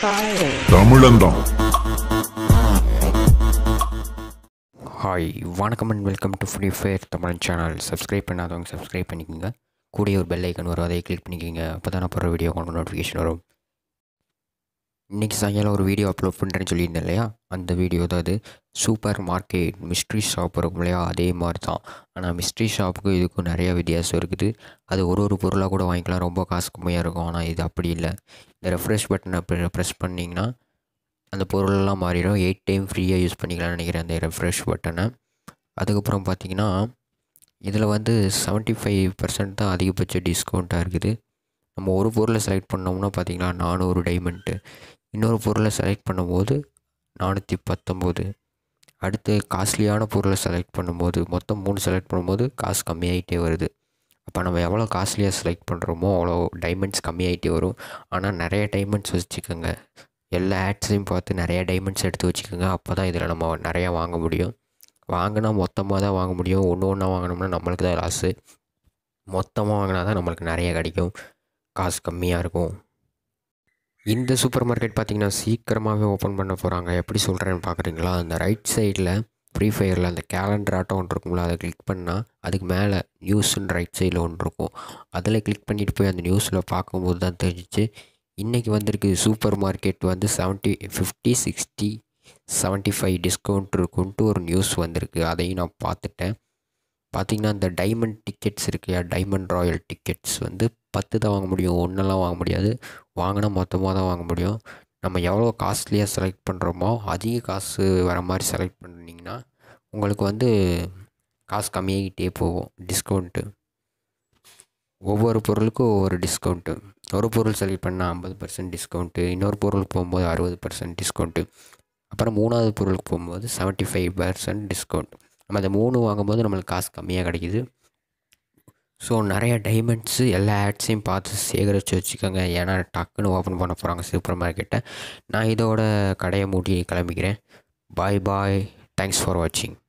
தமிழன்தான் hi வணக்கம் and welcome to free fire Tamil channel subscribe பண்ணாதவங்க subscribe பண்ணிக்கோங்க கூடிய ஒரு பெல் ஐக்கன் வரும் அதை கிளிக் பண்ணிக்கோங்க அப்போ தான் நான் போகிற வீடியோ உங்களுக்கு நோட்டிஃபிகேஷன் வரும் இன்றைக்கி சாயங்காலம் ஒரு வீடியோ அப்லோட் பண்ணுறேன்னு சொல்லியிருந்தேன் இல்லையா அந்த வீடியோ தான் அது சூப்பர் மார்க்கெட் மிஸ்ட்ரி ஷாப் இருக்கும் இல்லையா அதே மாதிரி தான் ஆனால் மிஸ்ட்ரி ஷாப்புக்கும் இதுக்கும் நிறைய வித்தியாசம் இருக்குது அது ஒரு ஒரு பொருளாக கூட வாங்கிக்கலாம் ரொம்ப காசு கம்மியாக இருக்கும் ஆனால் இது அப்படி இல்லை இந்த ரெஃப்ரெஷ் பட்டனை ப்ரெஸ் பண்ணிங்கன்னா அந்த பொருளெல்லாம் மாறிடும் எயிட் டைம் ஃப்ரீயாக யூஸ் பண்ணிக்கலாம்னு நினைக்கிறேன் அந்த ரெஃப்ரெஷ் பட்டனை அதுக்கப்புறம் பார்த்தீங்கன்னா இதில் வந்து செவன்ட்டி ஃபைவ் பர்சன்ட் தான் அதிகபட்ச டிஸ்கவுண்ட்டாக இருக்குது நம்ம ஒரு பொருளை செலக்ட் பண்ணோம்னா பார்த்தீங்கன்னா நானூறு டைமண்ட்டு இன்னொரு பொருளை செலக்ட் பண்ணும்போது நானூற்றி பத்தொம்போது அடுத்து காஸ்ட்லியான பொருளை செலக்ட் பண்ணும்போது மொத்தம் மூணு செலக்ட் பண்ணும்போது காசு கம்மியாகிட்டே வருது அப்போ நம்ம எவ்வளோ காஸ்ட்லியாக செலக்ட் பண்ணுறோமோ அவ்வளோ டைமண்ட்ஸ் கம்மியாகிட்டே வரும் ஆனால் நிறைய டைமண்ட்ஸ் வச்சுக்கோங்க எல்லா ஆட்ஸையும் பார்த்து நிறைய டைமண்ட்ஸ் எடுத்து வச்சுக்கோங்க அப்போ தான் இதில் நம்ம நிறையா வாங்க முடியும் வாங்கினா மொத்தமாக தான் வாங்க முடியும் ஒன்று ஒன்றா வாங்கினோம்னா நம்மளுக்கு தான் லாஸு மொத்தமாக வாங்கினா தான் நம்மளுக்கு நிறைய கிடைக்கும் காசு கம்மியாக இருக்கும் இந்த சூப்பர் மார்க்கெட் பார்த்திங்கன்னா சீக்கிரமாகவே ஓப்பன் பண்ண போகிறாங்க எப்படி சொல்கிறேன்னு பார்க்குறீங்களா அந்த ரைட் சைடில் ஃப்ரீ ஃபயரில் அந்த கேலண்டர் ஆட்டம் ஒன்று இருக்கும்ல அதை கிளிக் பண்ணால் அதுக்கு மேலே நியூஸ்ன்னு ரைட் சைடில் ஒன்று இருக்கும் அதில் கிளிக் பண்ணிட்டு போய் அந்த நியூஸில் பார்க்கும்போது தான் தெரிஞ்சிச்சு இன்றைக்கி வந்திருக்கு சூப்பர் மார்க்கெட் வந்து seventy fifty sixty seventy five discount இருக்குன்ட்டு ஒரு நியூஸ் வந்திருக்கு அதையும் நான் பார்த்துட்டேன் பார்த்திங்கன்னா அந்த டைமண்ட் டிக்கெட்ஸ் இருக்கு டைமண்ட் ராயல் டிக்கெட்ஸ் வந்து பத்து தான் வாங்க முடியும் ஒன்றெல்லாம் வாங்க முடியாது வாங்கினா மொத்தமாக தான் வாங்க முடியும் நம்ம எவ்வளோ காஸ்ட்லியாக செலக்ட் பண்ணுறோமோ அதிக காசு வர மாதிரி செலக்ட் பண்ணிங்கன்னா உங்களுக்கு வந்து காசு கம்மியாகிட்டே போகும் டிஸ்கவுண்ட்டு ஒவ்வொரு பொருளுக்கும் ஒவ்வொரு டிஸ்கவுண்ட்டு ஒரு பொருள் செலக்ட் பண்ணால் ஐம்பது பர்சன்ட் டிஸ்கவுண்ட்டு இன்னொரு பொருளுக்கு போகும்போது அறுபது பர்சன்ட் டிஸ்கவுண்ட்டு அப்புறம் மூணாவது பொருளுக்கு போகும்போது செவன்ட்டி ஃபைவ் பர்சன்ட் டிஸ்கவுண்ட் நம்ம அந்த மூணு வாங்கும்போது நம்மளுக்கு காசு கம்மியாக கிடைக்குது ஸோ நிறைய டைமண்ட்ஸு எல்லா ஆட்ஸையும் பார்த்து சேகரித்து வச்சுக்கோங்க ஏன்னா டக்குன்னு ஓப்பன் பண்ண போகிறாங்க சூப்பர் மார்க்கெட்டை நான் இதோட கடையை மூடி கிளம்பிக்கிறேன் பாய் பாய் தேங்க்ஸ் ஃபார் வாட்சிங்